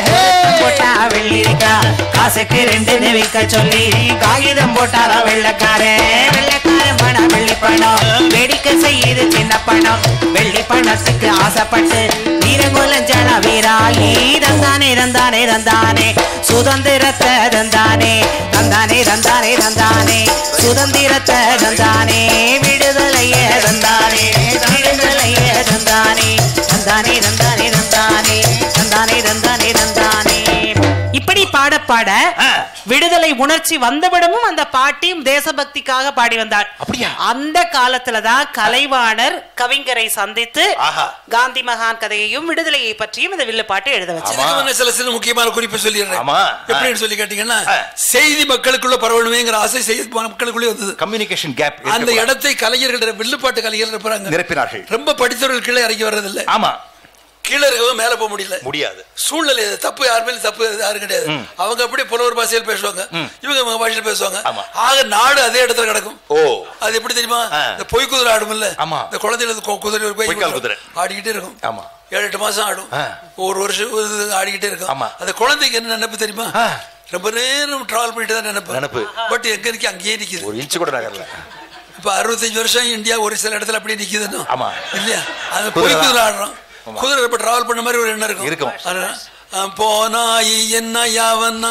போட்டா வெள்ளிரிக்கா காசுக்கு ரெண்டுன்னு விற்க சொல்லி காகிதம் போட்டாரா வெள்ளக்காரே வெள்ளக்காரன் பணம் வெள்ளி பணம் வேடிக்கை செய்யுது சின்ன பணம் வெள்ளி பணத்துக்கு ஆசைப்பட்டு வீரங்கோலஞ்சலா வீராயி தந்தானே தந்தானே தந்தானே சுதந்திரத்தை தந்தானே தந்தானே தந்தானே தந்தானே சுதந்திரத்தை தந்தானே விடுதலையே தந்தானே விடுதலையே தந்தானே தந்தானே தந்தானே தந்தானே தந்தானே தந்தானே தந்தானே இப்படி பாட பாட ஆ. விடுதலை உணர்ச்சி வந்தவிடமும் அந்த பாட்டியும் தேசபக்திக்காக பாடி வந்தார் அப்படியா? அந்த காலத்துலதான் கலைவாணர் கவிஞரை சந்தித்து ஆஹா. காந்தி மகான் கதையையும் விடுதலையை பற்றியும் இந்த வில்லு பாட்டு எழுத வச்சார் ஆமா. இதுக்கு முன்ன சில சில முக்கியமான குறிப்பை சொல்லிடுறேன் ஆமா. எப்படின்னு சொல்லி கேட்டீங்கன்னா ஆ. செய்தி மக்களுக்குள்ள பரவணுமேங்கிற ஆசை செய்தி மக்களுக்குள்ளே வந்தது கம்யூனிகேஷன் கேப் அந்த இடத்தை கலைஞர்கள் வில்லுப்பாட்டு கலைஞர்கள் இருப்பாங்க நிரப்பினார்கள் ரொம்ப படித்தவர்கள் கீழே இறங்கி வர்றதில்ல ஆமா கீழே இருக்கவங்க மேல போக முடியல முடியாது சூழ்நிலை இது. தப்பு யார் மேலும் தப்பு யாரும் கிடையாது அவங்க அப்படியே புலவர் பாஷையில் பேசுவாங்க இவங்க இவங்க பாஷையில் பேசுவாங்க ஆமா. ஆக நாடு அதே இடத்துல கிடக்கும் ஓ அது எப்படி தெரியுமா ஆ. இந்த பொய் குதிரை ஆடும் இல்ல ஆமா. இந்த குழந்தைகள் கு- குதிரை ஒரு பொய் பொய்க்கால் குதிரை குதிரை. ஆடிக்கிட்டே இருக்கும் ஆமா. ஏழு எட்டு மாசம் ஆடும் ஆ. ஒரு வருஷம் இது ஆடிக்கிட்டே இருக்கும் ஆமா. அந்த குழந்தைக்கு என்ன நினைப்பு தெரியுமா ஆ. ரொம்ப நேரம் டிராவல் பண்ணிட்டு தான் நினைப்பு நினைப்பு. பட் எங்க இருக்கு அங்கேயே நிக்குது ஒரு இன்ச்சு கூட நகரல இப்ப அறுபத்தஞ்சு வருஷம் இந்தியா ஒரு சில இடத்துல அப்படியே நிக்குதுன்னு ஆமா. இல்லையா அந்த குதிரை பொய் தான். குதிரை ஆடுறோம் ஆமா. குதிரை இப்ப டிராவல் பண்ண மாதிரி ஒரு எண்ணம் இருக்கும் இருக்கும். அதுதான். அஹ் போனாய் என்ன யாவன்னா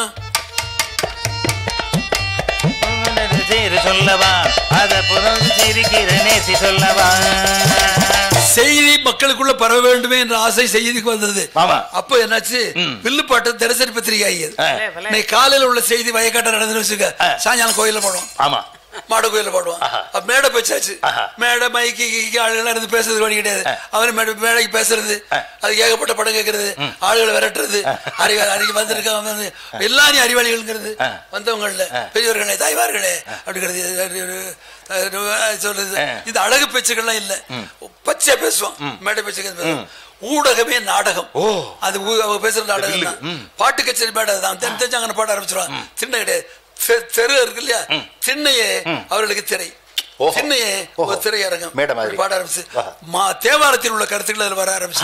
சரி சொல்லவா அத புரிஞ்சு சிரிக்கிற நேசி சொல்லவா செய்தி மக்களுக்குள்ள பரவ வேண்டுமே என்ற ஆசை செய்திக்கு வந்தது ஆமா. அப்போ என்னாச்சு வில்லுப்பாட்டு தினசரி பத்திரிகை ஆகியது ஆ. இன்னைக்கு காலையில உள்ள செய்தி வயக்காட்ட நடந்துன்னு வச்சுக்க ஆ. சாயங்காலம் கோயில்ல போனோம் ஆமா மாட கோயில பாடுவான் ஆஹா. அப்ப மேடை பேச்சாச்சு ஆஹா. மேடை மைக்கு கீக்கு ஆளுகள்லாம் இருந்து பேசுறது வழி கிடையாது அவன் மேடை மேடைக்கு பேசுறது அது ஏகப்பட்ட படம் கேட்கறது ஆளுகளை விரட்டுறது அறிவாளி அறிக்கை வந்திருக்காங்க வந்து எல்லாரையும் அறிவாளிகள்ங்கிறது வந்தவங்கள பெரியவர்களே தாய்மார்களே அப்படிங்கிறது இது ஒரு, அஹ், சொல்றது இந்த அழகு பேச்சுக்கள்லாம் இல்ல பச்சையா பேசுவான் மேடை பேச்சுக்கள் பேசுவான் ஊடகமே நாடகம் ஓ. அது ஊ- அவங்க பேசுற நாடகம் தான் பாட்டு கச்சேரி மேடை தான் தென் தெரிஞ்சாங்க பாட ஆரம்பிச்சிருவாங்க திண்ணை கிடையாது தெ- தெரு இருக்கு இல்லையா திண்ணையே அவர்களுக்கு திரை ஓஹோ. திண்ணையே ஒரு ஓஹோ. திரையரங்கம் மேடை மாதிரி. அப்படி பாட ஆரம்பிச்சு ஆஹா. மா தேவாரத்தில் உள்ள கருத்துக்கள் அதுல வர ஆரம்பிச்சு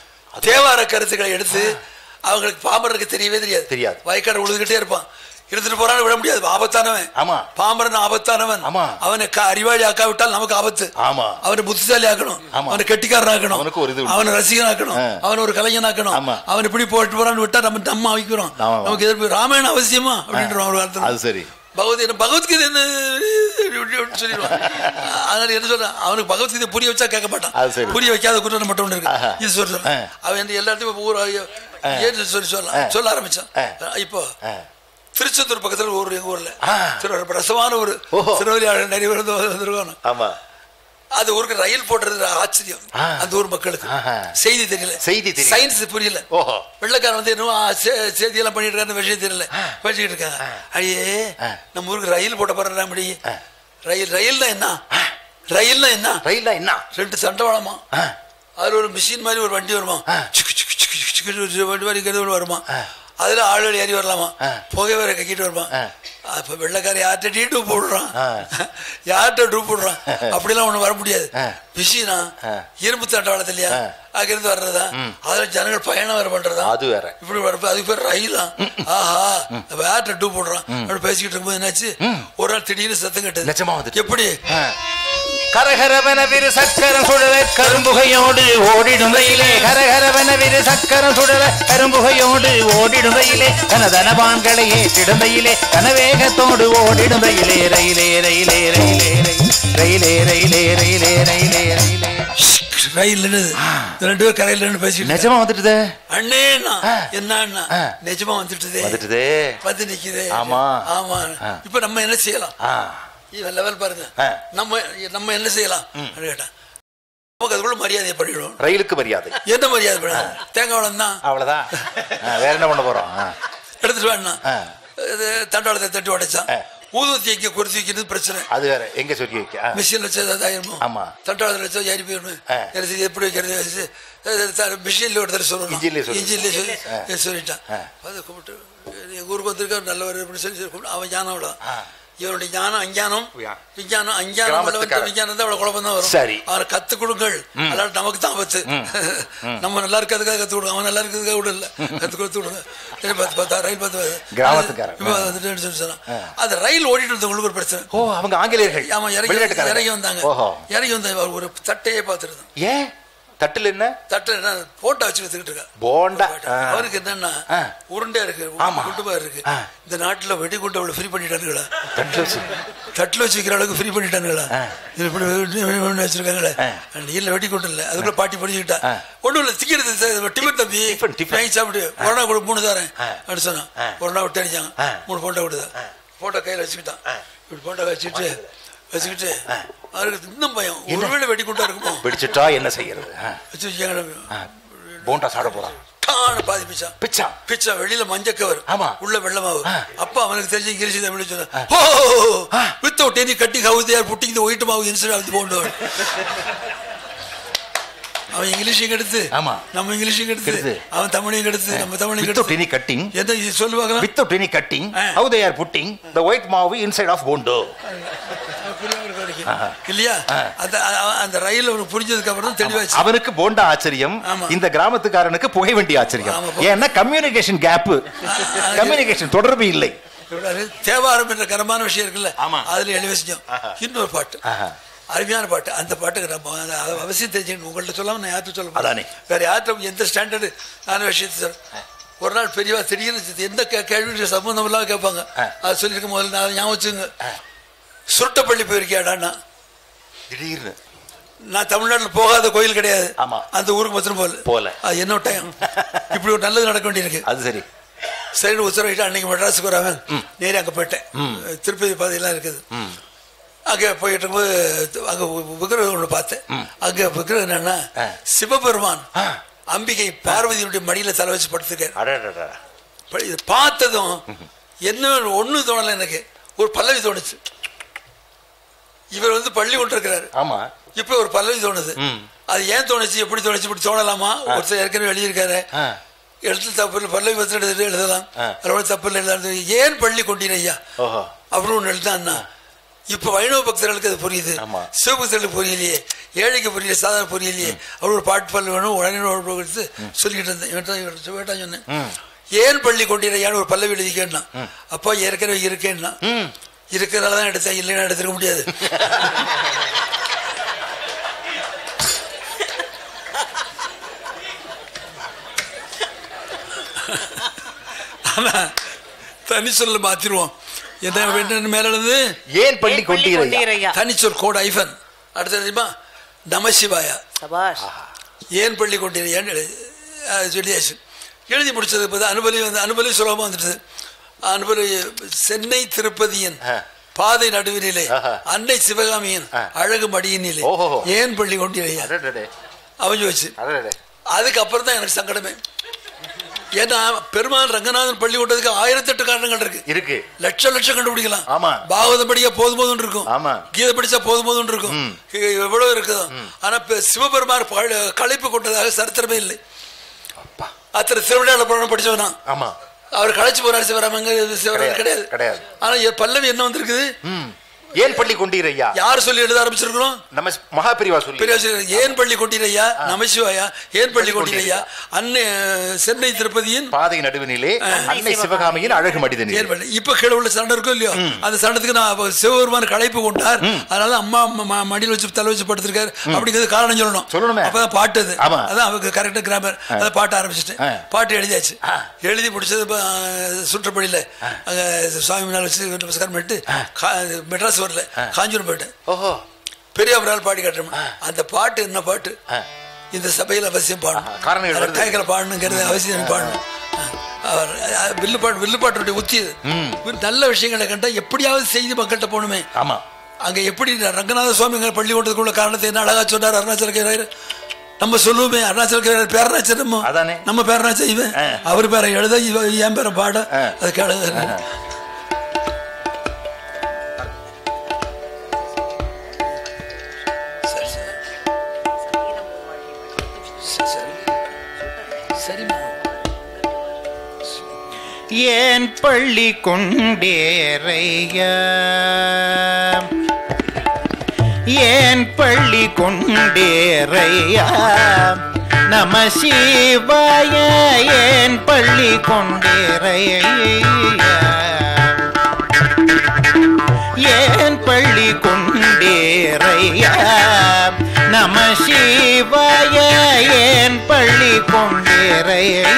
தேவார கருத்துக்களை எடுத்து அவங்களுக்கு பாமரனுக்கு தெரியவே தெரியாது தெரியாது. வயக்காடு உழுதுகிட்டே இருப்பான் எடுத்துட்டு போறான்னு விட முடியாது ஆபத்தானவன் ஆமா. பாமரன் ஆபத்தானவன் ஆமா. அவனை க- அறிவாளி ஆக்காவிட்டால் நமக்கு ஆபத்து ஆமா. அவனை புத்திசாலி ஆக்கணும் ஆமா. அவனை கெட்டிக்காரன் ஆக்கணும் அவனுக்கு ஒரு இது உண்டு. அவனை ரசிகன் ஆக்கணும் ஆ. அவன் ஒரு கலைஞன் ஆக்கணும் ஆமா. அவன் இப்படி போட்டு போறான்னு விட்டா நம்ம நம்ம அவிக்கிறோம் ஆமா. நமக்கு எதிர்ப்பு ராமாயணம் அவசியமா அப்படின்ற ஒரு அது காலத்துல சரி பகவத்கீதை பகவத்கீதை என்ன இப்படி இப்படின்னு சொல்லிடுவான் அதனால என்ன சொல்றான் அவனுக்கு பகவத்கீதை புரிய வச்சா கேட்க மாட்டான் அது சரி. புரிய வைக்காத குற்றம் மட்டும் ஒண்ணு ஆஹா. இருக்கு இது சொல்றான் ஆ. அவன் வந்து எல்லாத்தையும் ஊர் ஏன்னு சொல்லி சொல்லலாம் சொல்ல ஆரம்பிச்சான் இப்போ ஆ. திருச்செந்தூர் பக்கத்துல ஊர் எங்க ஊர்ல ஆ. திரு பிரசவான ஒரு ஓஹோ. திருவள்ளியாளர் நிறைய பேர் வந்து வந்திருக்காங்க ஆமா அது ஊருக்கு ரயில் போடுறது ஆச்சரியம் ஆ. அந்த ஊர் மக்களுக்கு ஆஹா. செய்தி தெரியல செய்தி தெரியல. சயின்ஸ் புரியல ஓஹோ. வெள்ளக்காரன் வந்து என்னமோ ஆ, சே- செய்தியெல்லாம் பண்ணிட்டு இருக்காரு விஷயம் தெரியல பேசிக்கிட்டு இருக்காங்க ஐயே ஆ. நம்ம ஊருக்கு ரயில் போட்ட போறா அப்படி ரயில் ரயில்னா என்ன ரயில்னா என்ன ரயில்ல என்ன ரெண்டு சண்டவாளமா ஆ. அதுல ஒரு மிஷின் மாதிரி ஒரு வண்டி வருமா ஆ. சிக்கு சிக்கு சிக்கு சிக்கு சிக்குன்னு ஒரு வண்டி மாதிரி இருக்கிறது வருமா அதுல ஆளுகள் ஏறி வரலாமா ஆ. புகை வேற கக்கிட்டு வருமா ஆ. அப்ப வெள்ளக்கார யார்கிட்ட டீ டூப் போடுறான் ஆ. யார்கிட்ட டூப் போடுறான் அப்படிலாம் ஒண்ணு வர முடியாது ஆ. மிஷினா ஆ. இரும்பு தண்டவாளத்து இல்லையா ஆ. அங்கிருந்து வர்றதா அதுல ஜனங்கள் பயணம் வேற பண்றதா அது வேற. இப்படி வரப்ப அதுக்கு பேர் ரயிலா ஆஹா அப்ப யார்கிட்ட டூப் போடுறான் அப்படி பேசிக்கிட்டு இருக்கும்போது என்னாச்சு ஒரு நாள் திடீர்னு சத்தம் கட்டுது நிஜமா வந்துட்டு. எப்படி ஆ. கரகரவன விரு சக்கரம் சுடல கரும்புகையோடு ஓடிடும் ரயிலே கரகரவன விரு சக்கரம் சுடல கரும்புகையோடு ஓடிடும் ரயிலே கனதனபான்களை ஏற்றிடும் ரயிலே கனவேகத்தோடு ஓடிடும் ரயிலே ரயிலே ரயிலே ரயிலே ரயிலே ரயிலே ரயிலே ரயிலே ரயிலே ரயில் என்னது இந்த ரெண்டு பேர் கரையில் நின்னு பேசிக்கிட்டு நிஜமா வந்துட்டுதே அண்ணேண்ணா ஆ. என்ன அண்ணா ஆ. நிஜமா வந்துட்டுதே வந்துட்டுதே வந்து நிக்குதே ஆமா. ஆமா ஆ. இப்ப நம்ம என்ன செய்யலாம் ஆ. இவன் லெவல் பாருங்க ஆ. நம்ம நம்ம என்ன செய்யலாம் அப்படின்னு கேட்டான் நமக்கு அதுக்குள்ள மரியாதையை பண்ணிடுவோம் ரயிலுக்கு மரியாதை என்ன மரியாதை பண்ண தேங்காய் வளம் தான் அவ்வளவுதான் ஆ, வேற என்ன பண்ண போறோம் ஆ. எடுத்துட்டு வேணா ஆ. தண்டவாளத்தை தட்டி உடைச்சான் ஆ. ஊதுவத்தி எங்க குறித்து வைக்கிறது பிரச்சனை அது வேற எங்க சொல்லி வைக்க ஆ. மிஷின் வச்சா ஏதாவது ஆயிருமோ ஆமா. தண்டவாளத்தில் வச்சா ஏறி போயிடணும் ஆ. எனக்கு எப்படி வைக்கிறது மிஷின்ல ஒரு தடவை சொல்லணும் இன்ஜின்லயே சொல்லு. இன்ஜின்லயே சொல்லி ஆ. சொல்லிட்டான் ஆ. அதை கூப்பிட்டு எங்க ஊருக்கு வந்திருக்காரு நல்லவர் அப்படின்னு சொல்லி சொல்லி கூப்பிட்டு அவன் ஞானம் விட ஆ. இவனுடைய ஞானம் அஞ்ஞானம் யா. விஞ்ஞானம் அஞ்ஞானம் கிராமத்துக்காரன். உள்ளவன் விஞ்ஞானம் தான் அவ்வளவு குழப்பம் தான் வரும் சரி. அவனை கத்து கொடுங்கள் அல்லாட்டி நமக்கு தான் ஆபத்து நம்ம நல்லா இருக்கிறதுக்காக கத்து கொடுங்க அவன் நல்லா இருக்கிறதுக்காக விடல கத்து கொடுத்து விடுங்க சரி, பார்த்து பார்த்தா ரயில் பார்த்து பார்த்து. கிராமத்துக்காரன். இப்ப வந்துட்டேன்னு சொல்லி சொன்னான் அது ரயில் ஓடிட்டு இருந்தவங்களுக்கு ஒரு பிரச்சனை ஓ அவங்க ஆங்கிலேயர்கள் ஆமா இறங்கி வெளிநாட்டுக்காரங்க. இறங்கி வந்தாங்க ஓஹோ இறங்கி வந்தாங்க அவர் ஒரு தட்டையே பார்த்துருந்தோம் ஏன் தட்டுல என்ன தட்டை என்ன போட்டா வச்சு வச்சுக்கிட்டு இருக்கா போண்டா ஆ. அவருக்கு என்னன்னா ஆ. உருண்டையா இருக்கு ஆமா. குண்டுமா இருக்கு ஆ. இந்த நாட்டுல வெடிகுண்டு அவ்வளவு ஃப்ரீ பண்ணிட்டானுங்களா தட்டுல வச்சு தட்டுல வச்சு வைக்கிற அளவுக்கு ஃப்ரீ பண்ணிட்டானுங்களா ஆ. இது இப்படி வெடி- வெடி- வெடி வச்சிருக்காங்களே ஆ. நீல வெடிகுண்டு இல்ல அதுக்குள்ள பாட்டி படிச்சுக்கிட்டா ஆ. ஒண்ணும் இல்ல திக்கிறது சார், டிஃபன் தம்பி டிஃபன், டிஃபன். வாங்கி சாப்பிட்டு கொரோனா கூட மூணு தரேன் ஆ. அப்படி சொன்னான் ஆ. கொரோனா விட்டு அடிச்சாங்க ஆ. மூணு போண்டா விடுதா போட்டோ கையில வச்சுக்கிட்டான் ஆ. இப்படி போண்டோ வச்சுக்கிட்டு வச்சுக்கிட்டு அவருக்கு இன்னும் பயம் ஒருவேளை வெடிகுண்டா இருக்குமோ பிடிச்சிட்டா என்ன செய்யறது ஆ. வச்சு வச்சுக்காங்க. ஆ. போண்டா சாப்பிட போறான் டான்னு பாதி பிச்சான் பிச்சா பிச்சா வெளியில மஞ்சள் கவர் ஆமா. உள்ள வெள்ளமாவு ஆ. அப்பா அவனுக்கு தெரிஞ்சு இங்கிலீஷ் தமிழ் சொன்ன ஓ ஆ. Without any cutting how there putting the white மாவு இன்ஸ்டெட் ஆஃப் தி போண்டோ அவன் இங்கிலீஷையும் எடுத்து ஆமா. நம்ம இங்கிலீஷையும் எடுத்து எடுத்து. அவன் தமிழையும் எடுத்து நம்ம தமிழையும் வித்தவுட் எடுத்து எனி கட்டிங் எதை இது சொல்லுவாங்களா வித்தவுட் எனி கட்டிங் ஆ. How they are putting the white மாவு இன்சைட் ஆஃப் போண்டோ புரியாம இருக்க வரைக்கும். ஆஹா. இல்லையா ஆ. அந்த அ- அந்த ரயில் அவனுக்கு புரிஞ்சதுக்கு அப்புறம் தான் தெளிவாச்சு அவனுக்கு போண்டா ஆச்சரியம் ஆமா. இந்த கிராமத்துக்காரனுக்கு புகை வண்டி ஆச்சரியம் ஆமா, போ- ஏன்னா கம்யூனிகேஷன் கேப் கம்யூனிகேஷன் தொடர்பு இல்லை சொல்றாரு, தேவாரம் என்ற கரமான விஷயம் இருக்குல்ல ஆமா. அதுல எழுதி வச்சோம் இன்னொரு பாட்டு ஆஹா. அருமையான பாட்டு அந்த பாட்டுக்கு நம்ம அதை அதை அவசியம் தெரிஞ்சுக்கணும் உங்கள்ட்ட சொல்லாம நான் யார்கிட்ட சொல்ல போறேன்? அதானே. வேற யார்கிட்ட எந்த ஸ்டாண்டர்டு நான் விஷயத்தை சொல்ல ஒரு நாள் பெரியவா திடீர்னு எந்த கே- கேள்வி சம்பந்தம் இல்லாம கேட்பாங்க ஆ. அது சொல்லியிருக்க முதல்ல நான் ஞாபகம் வச்சுங்க சுருட்டப்பள்ளி போயிருக்கியாடான்னா திடீர்னு நான் தமிழ்நாட்டில் போகாத கோயில் கிடையாது ஆமா. அந்த ஊருக்கு மாத்திரம் போல போல. அது என்ன டைம் இப்படி ஒரு நல்லது நடக்க வேண்டியிருக்கு அது சரி சரி உத்தரவிட்டு அன்னைக்கு மெட்ராஸுக்கு வராம நேரே அங்க போயிட்டேன் திருப்பதி பாதையெல்லாம் இருக்குது அங்க போயிட்டு இருக்கும்போது அங்க விக்கிரகம் ஒண்ணு பார்த்தேன் அங்க விக்கிரகம் என்னன்னா சிவபெருமான் அம்பிகை பார்வதியினுடைய மடியில தலை வச்சு படுத்திருக்காரு அடடடா. ப- இது பார்த்ததும் என்ன ஒண்ணு தோணல எனக்கு ஒரு பல்லவி தோணுச்சு இவர் வந்து பள்ளி கொண்டிருக்கிறாரு ஆமா இப்ப ஒரு பல்லவி தோணுது அது ஏன் தோணுச்சு எப்படி தோணுச்சு இப்படி தோணலாமா ஒருத்தர் ஏற்கனவே எழுதியிருக்காரு ஆ. எழுத்து தப்பு இல்லை பல்லவி பத்திரம் எடுத்து எழுதலாம் ஆ. அதோட தப்பு இல்லை எழுதலாம் ஏன் பள்ளி கொண்டீர் ஐயா ஓஹோ அப்படின்னு ஒன்று எழுதான்னா இப்ப வைணவ பக்தர்களுக்கு அது புரியுது ஆமா. சிவபக்தர்களுக்கு புரியலையே ஏழைக்கு புரியல சாதாரண புரியலையே அவர் ஒரு பாட்டு பல்லு வேணும் உடனே ஒரு எடுத்து சொல்லிக்கிட்டு இருந்தேன் இவன்ட்ட இவன்ட்ட வேண்டாம் சொன்னேன் ஏன் பள்ளி கொண்டீரையான்னு ஒரு பல்லவி எழுதி கேட்டான் அப்பா ஏற்கனவே இருக்கேன்னா இருக்கிறதால தான் எடுத்தேன் இல்லைன்னா எடுத்துக்க முடியாது ஆனா தனி சொல்ல மாத்திருவோம் என்ன வேணும் மேல எழுது ஏன் பள்ளி ஏன் பள்ளி கொண்டீரையா கொண்டீரையா தனிச்சொல் கோட் ஐஃபன் அடுத்து தெரியுமா நமசிவாயா சபாஷ் ஏன் பள்ளி கொண்டீரையான்னு எழுதி அது சொல்லியாச்சு எழுதி முடிச்சது இப்போ அனுபலி வந்து அனுபலி சுலபமாக வந்துடுது அனுபலி சென்னை திருப்பதியின் ஆ. பாதை நடுவினிலே ஆஹா. அன்னை சிவகாமியின் ஆ. அழகு மடியினிலே ஓஹோ. ஏன் பள்ளி கொண்டீரையா அடடடே. அவஞ்சு வச்சு அடடடே. அதுக்கப்புறம் தான் எனக்கு சங்கடமே ஏன்னா பெருமாள் ரங்கநாதன் பள்ளி கொண்டதுக்கு ஆயிரத்தெட்டு காரணங்கள் இருக்கு இருக்கு லட்சம் லட்சம் கண்டுபிடிக்கலாம் ஆமா. பாகவதம் படிக்க போதும் போதும் இருக்கும் ஆமா. கீதை படிச்சா போதும் போதும் இருக்கும் இ- எவ்வளவு இருக்குது ஆனா இப்ப சிவபெருமான் பழ- களைப்பு கொண்டதாக சரித்திரமே இல்லை அப்பா அத்தனை திருவிழாவில் புராணம் படிச்சவனா ஆமா அவர் களைச்சு போறாரு சிவராமங்க சிவராமன் கிடையாது, கிடையாது கிடையாது. ஆனா என் பல்லவி என்ன வந்திருக்குது ம். ஏன் பள்ளி கொண்டீரையா யார் சொல்லி எழுத ஆரம்பிச்சிருக்கிறோம் நம்ம மகாபிரிவா சொல்லி பெரியாசிரியர் ஏன் பள்ளி கொண்டீரையா நமசிவாயா ஏன் பள்ளி கொண்டீரையா அன்னை சென்னை திருப்பதியின் பாதை நடுவினிலே அன்னை சிவகாமியின் அழகு மடிதனில் ஏன் பண்ணல? இப்ப கீழே உள்ள சண்டை இருக்கும் இல்லையோ அந்த சண்டத்துக்கு நான் அப்ப சிவபெருமான் களைப்பு கொண்டார் அதனால அம்மா ம- ம- மடியில வச்சு தலை வச்சு படுத்திருக்காரு அப்படிங்கிறது காரணம் சொல்லணும் சொல்லணுமே. அப்பதான் பாட்டு அது ஆமா. அதான் அவங்க கரெக்டா கிராமர் அதை பாட்ட ஆரம்பிச்சிட்டேன் ஆ. பாட்டு எழுதியாச்சு ஆ. எழுதி முடிச்சது இப்ப, அஹ், சுற்றுப்படியில அங்க சுவாமி முன்னால் வச்சு நமஸ்காரம் பண்ணிட்டு கா- மெட்ராஸ் வரல காஞ்சிபுரம் போயிட்டேன் ஓஹோ பெரிய ஒரு நாள் பாடி காட்டுறோம் அந்த பாட்டு என்ன பாட்டு ஆ. இந்த சபையில் அவசியம் பாடணும் ஆஹா, காரணங்கள் அந்த வருது. டயக்கில் பாடணுங்கிறது அவசியம் பாடணும் அவர் அஹ், வில்லு பாட்டு வில்லு பாட்டுடைய உத்தி இது. நல்ல விஷயங்களை கண்டா எப்படியாவது செய்தி மக்கள்கிட்ட போகணுமே ஆமா அங்க எப்படி ரங்கநாத சுவாமிகள் பள்ளி கொண்டதுக்குள்ள காரணத்தை என்ன அழகா சொன்னார் அருணாச்சல கேராயர் நம்ம சொல்லுவோமே அருணாச்சல கேராயர் பேரனாச்சர் நம்ம அதானே. நம்ம பேரனாச்ச இவன் ஆ. அவர் பேரை எழுத இவ என் பேரை பாட ஆ. அது கேளு சரி, சரி. சரி, சரி. சரிம்மா ஏன் பள்ளி கொண்டேரையா ஏன் பள்ளி கொண்டேரையா நம சிவாய ஏன் பள்ளி கொண்டேரையா ஏன் பள்ளி கொண்டேரையா நம சிவாய ஏன் பள்ளி கொண்டேரையா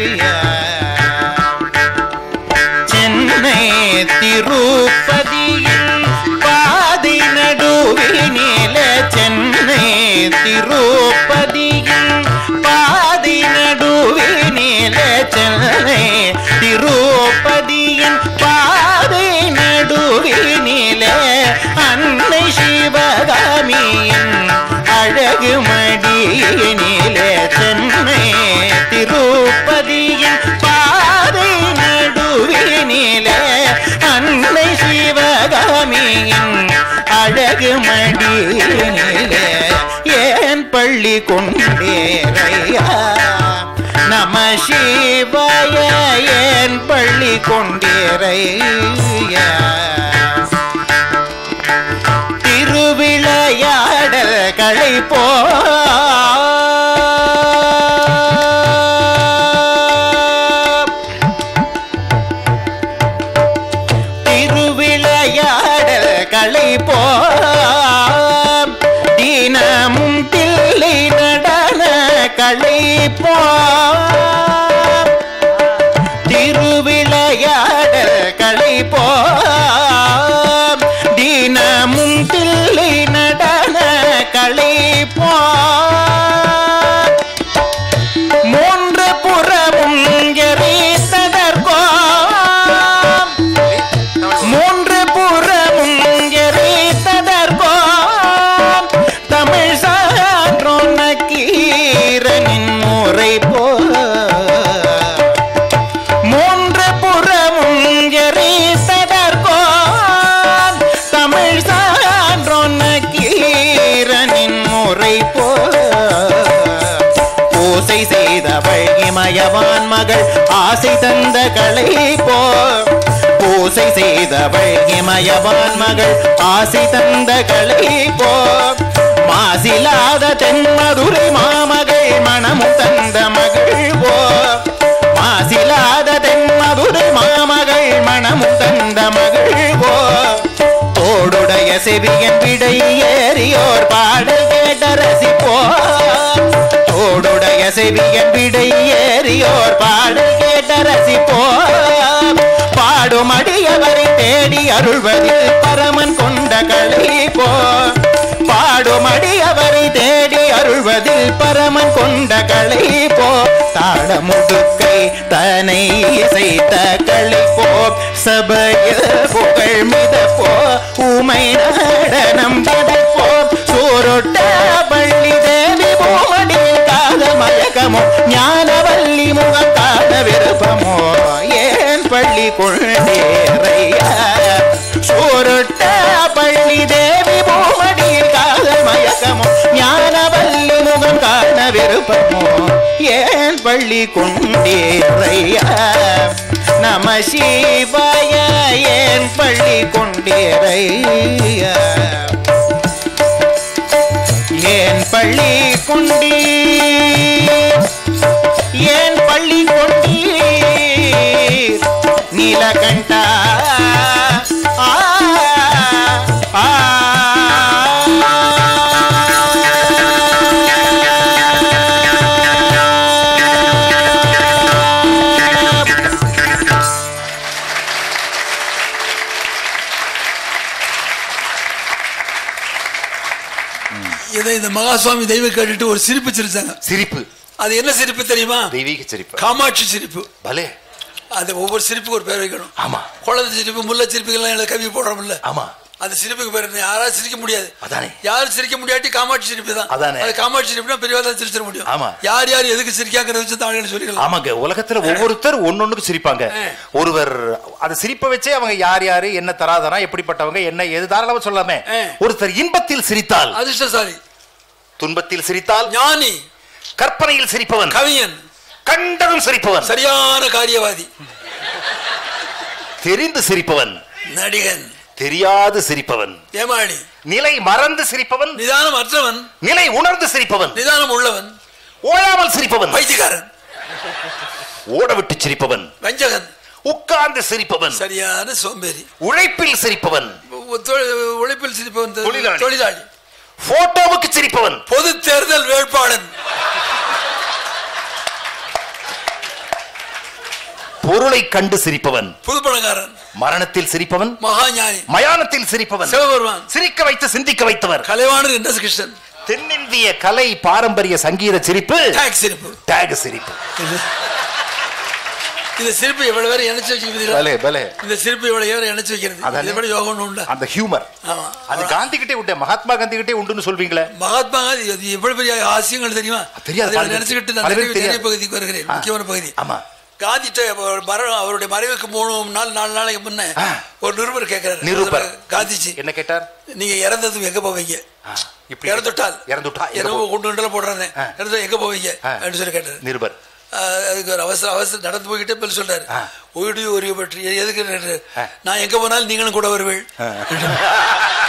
சென்னை திருப்பதியில் பாதி நடுவினில சென்னை திருப்பதியில் பாதி நடுவினில சென்னை திருப்பதியின் பாதை நடுவினில அன்னை சிவகாமியின் அழகு மடியினில சென்னை திருப்பதியின் பாதை நடுவினில அன்னை சிவகாமியின் அழகு மடியினில ஏன் பள்ளி கொண்டேரையா நம சிவாய ஏன் பள்ளி கொண்டேரையா திருவிளையாடல் களை போ திருவிளையாடல் களை போ தினமும் தில்லை நடன களை போ திருவிளையாடல் களை போ தினமும் தில்லை நடன களை போ பூசை செய்தவள் இமயவான் மகள் ஆசை தந்த களை போ பூசை செய்தவள் இமயவான் மகள் ஆசை தந்த களை போ மாசிலாத தென்மதுரை மாமகள் மணமும் தந்த மகள் போ மாசிலாத தென்மதுரை மாமகள் மணமும் தந்த மகள் போ தோடுடைய செவியன் விடை ஏறியோர் பாடல் கேட்ட ரசிப்போர் தோடுடைய செவியன் விடை ஏறியோர் பாடல் கேட்ட ரசிப்போர் பாடும் அடியவரை தேடி அருள்வதில் பரமன் கொண்ட களை போ பாடும் அடியவரை தேடி அருள்வதில் பரமன் கொண்ட களை போ தாளமுடுக்கை தனை இசைத்த களி போ சபையில் புகழ் மிதப்போ ஊமை நடனம் நடப்போ சூரொட்ட பள்ளி தேவி பூமடி கால மயக்கமோ ஞானவல்லி முகம் காண விருப்பமோ ஏன் பள்ளி கொண்டேரையா சூரொட்ட பள்ளி தேவி பூமடி கால மயக்கமோ ஞானவல்லி முகம் காண விருப்பமோ ஏன் பள்ளி கொண்டேரையா நம சிவாய ஏன் பள்ளி கொண்டேரையா ஏன் பள்ளி கொண்டீர் ஏன் பள்ளி கொண்டீர் நீலகண்டா ஆ, ஆ. இதை இந்த மகாசுவாமி தெய்வம் கேட்டுட்டு ஒரு சிரிப்பு சிரிச்சாங்க சிரிப்பு அது என்ன சிரிப்பு தெரியுமா தெய்வீக சிரிப்பு காமாட்சி சிரிப்பு பலே அது ஒவ்வொரு சிரிப்புக்கு ஒரு பேர் வைக்கணும் ஆமா குழந்தை சிரிப்பு முல்லை சிரிப்புகள்லாம் எனக்கு கவி போடுறோம்ல ஆமா அந்த சிரிப்புக்கு பேர் என்ன? யாராவது சிரிக்க முடியாது அதானே. யாரும் சிரிக்க முடியாட்டி காமாட்சி சிரிப்பு தான் அதானே. அது காமாட்சி சிரிப்புனா பெரியவா தான் சிரிச்சிட முடியும் ஆமா. யார் யார் எதுக்கு சிரிக்காங்கிறத வச்சு தாழ சொல்லிக்கலாம் ஆமாங்க உலகத்துல ஒவ்வொருத்தர் ஒன்னொன்னுக்கு சிரிப்பாங்க ஆ. ஒருவர் அந்த சிரிப்பை வச்சே அவங்க யார் யாரு என்ன தராதரா எப்படிப்பட்டவங்க என்ன எது தாராளமா சொல்லாமே ஆ. ஒருத்தர் இன்பத்தில் சிரித்தால் அதிர்ஷ்டசாலி துன்பத்தில் சிரித்தால் ஞானி கற்பனையில் சிரிப்பவன் கவிஞன் கண்டதும் சிரிப்பவன் சரியான காரியவாதி தெரிந்து சிரிப்பவன் நடிகன் தெரியாது சிரிப்பவன் ஏமாளி நிலை மறந்து சிரிப்பவன் நிதானம் அற்றவன் நிலை உணர்ந்து சிரிப்பவன் நிதானம் உள்ளவன் ஓயாமல் சிரிப்பவன் பைத்தியக்காரன் ஓட விட்டு சிரிப்பவன் வஞ்சகன் உட்கார்ந்து சிரிப்பவன் சரியான சோம்பேறி உழைப்பில் சிரிப்பவன் உ- தொ- உழைப்பில் சிரிப்பவன் தொ- தொழிலாளி. தொழிலாளி போட்டோவுக்கு சிரிப்பவன் பொது தேர்தல் வேட்பாளன் பொருளை கண்டு சிரிப்பவன் புதுப்பணக்காரன் மரணத்தில் சிரிப்பவன் மகாஞானி மயானத்தில் சிரிப்பவன் சிவபெருமான் சிரிக்க வைத்து சிந்திக்க வைத்தவர் கலைவாணர் என்ற கிருஷ்ணன் தென்னிந்திய கலை பாரம்பரிய சங்கீத சிரிப்பு டேக் சிரிப்பு டேக் சிரிப்பு இந்த சிரிப்பு எவ்வளவு பேர் இணைச்சு வச்சுக்கிறீங்களா பலே பலே இந்த சிரிப்பு இவ்வளவு பேர் இணைச்சு வைக்கிறது அதானே. இதை விட யோகம் உண்டா அந்த ஹியூமர் ஆமா அது காந்தி கிட்டே உண்டு மகாத்மா காந்தி கிட்டே உண்டுன்னு சொல்வீங்களே மகாத்மா காந்தி அது எவ்வளவு பெரிய ஆசைங்கள் தெரியுமா தெரியாது, அதை பாருங்க. நினைச்சுக்கிட்டு பல நான் பேருக்கு நிறைய தெரியாது. பகுதிக்கு வருகிறேன் ஆ. முக்கியமான பகுதி ஆமா காந்திட்ட அவர் மரணம் அவருடைய மறைவுக்கு மூணு நாள் நாலு நாளைக்கு முன்ன ஆ. ஒரு நிருபர் கேட்கிறாரு நிருபர் காந்திஜி என்ன கேட்டார் நீங்க இறந்ததும் எங்க போவீங்க ஆ, இப்படி இறந்துட்டால் இறந்துட்டா எங்க என்னவோ போ- கொண்டு கொண்டு போடுறானே ஆ. இறந்து எங்க போவீங்க ஆ. அப்படின்னு சொல்லி கேட்டாரு நிருபர் ஆ, அதுக்கு ஒரு அவசர அவசரம் நடந்து போய்கிட்டே பதில் சொல்றாரு ஆ. ஓடி ஓரிய பற்றி எதுக்கு ஆ. நான் எங்க போனாலும் நீங்களும் கூட வருவீள்